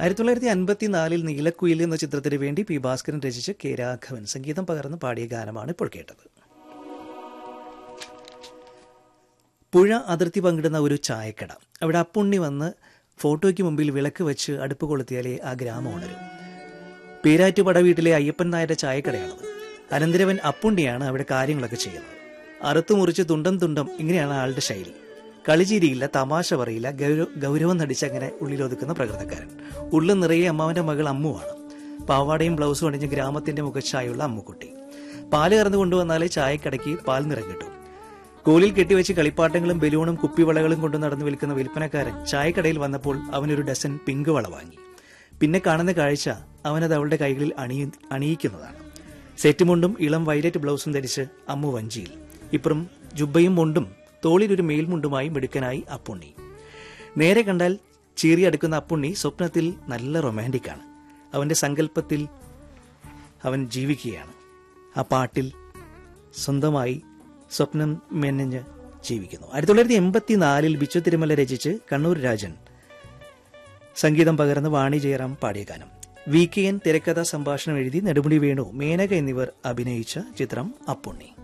ആയിരത്തി തൊള്ളായിരത്തി അൻപത്തിനാലിൽ നീലക്കുയിൽ എന്ന ചിത്രത്തിന് വേണ്ടി പി ഭാസ്കരൻ രചിച്ച് കെ രാഘവൻ സംഗീതം പകർന്ന് പാടിയ ഗാനമാണ് ഇപ്പോൾ കേട്ടത് പുഴ അതിർത്തി പങ്കിടുന്ന ഒരു ചായക്കട അവിടെ അപ്പുണ്ണി വന്ന് ഫോട്ടോയ്ക്ക് മുമ്പിൽ വിളക്ക് വെച്ച് അടുപ്പ് കൊളുത്തിയാലേ ആ ഗ്രാമം ഉണരും പേരാറ്റുപട വീട്ടിലെ അയ്യപ്പൻ നായരുടെ ചായക്കടയാണത് അനന്തരവൻ അപ്പുണ്ണിയാണ് അവിടെ കാര്യങ്ങളൊക്കെ ചെയ്യുന്നത് അറുത്തു മുറിച്ച് തുണ്ടം തുണ്ടം ഇങ്ങനെയാണ് ആളുടെ ശൈലി കളിചിരിയില്ല തമാശ പറയില്ല ഗൗരവ ഗൗരവം നടിച്ച് അങ്ങനെ ഉള്ളിലൊതുക്കുന്ന പ്രകൃതക്കാരൻ ഉള്ളു നിറയെ അമ്മാവന്റെ മകൾ അമ്മുവാണ് പാവാടയും ബ്ലൗസും അണിഞ്ഞ് ഗ്രാമത്തിന്റെ മുഖച്ഛായുള്ള അമ്മുക്കുട്ടി പാല് കറന്നു കൊണ്ടുവന്നാലേ ചായക്കടയ്ക്ക് പാൽ നിറം കിട്ടും കോലിൽ കെട്ടിവെച്ച് കളിപ്പാട്ടങ്ങളും ബലൂണും കുപ്പിവളകളും കൊണ്ട് നടന്നു വിൽക്കുന്ന വിൽപ്പനക്കാരൻ ചായക്കടയിൽ വന്നപ്പോൾ അവനൊരു ഡസൻ പിങ്ക് വള വാങ്ങി പിന്നെ കാണുന്ന കാഴ്ച അവനത് അവളുടെ കൈകളിൽ അണിയി അണിയിക്കുന്നതാണ് സെറ്റുമുണ്ടും ഇളം വയലറ്റ് ബ്ലൗസും ധരിച്ച് അമ്മു വഞ്ചിയിൽ ഇപ്പുറം ജുബയും മുണ്ടും തോളിൽ ഒരു മേൽമുണ്ടുമായി മിടുക്കനായി അപ്പുണ്ണി നേരെ കണ്ടാൽ ചീറിയടുക്കുന്ന അപ്പുണ്ണി സ്വപ്നത്തിൽ നല്ല റൊമാൻറ്റിക്കാണ് അവന്റെ സങ്കല്പത്തിൽ അവൻ ജീവിക്കുകയാണ് ആ പാട്ടിൽ സ്വന്തമായി സ്വപ്നം മെനഞ്ഞ് ജീവിക്കുന്നു ആയിരത്തി തൊള്ളായിരത്തി എൺപത്തിനാലിൽ ബിച്ചു തിരുമല രചിച്ച് കണ്ണൂർ രാജൻ സംഗീതം പകർന്ന് വാണി ജയറാം പാടിയ ഗാനം വി കെ എൻ തിരക്കഥാ സംഭാഷണം എഴുതി നെടുമുടി വേണു മേനക എന്നിവർ അഭിനയിച്ച ചിത്രം അപ്പുണ്ണി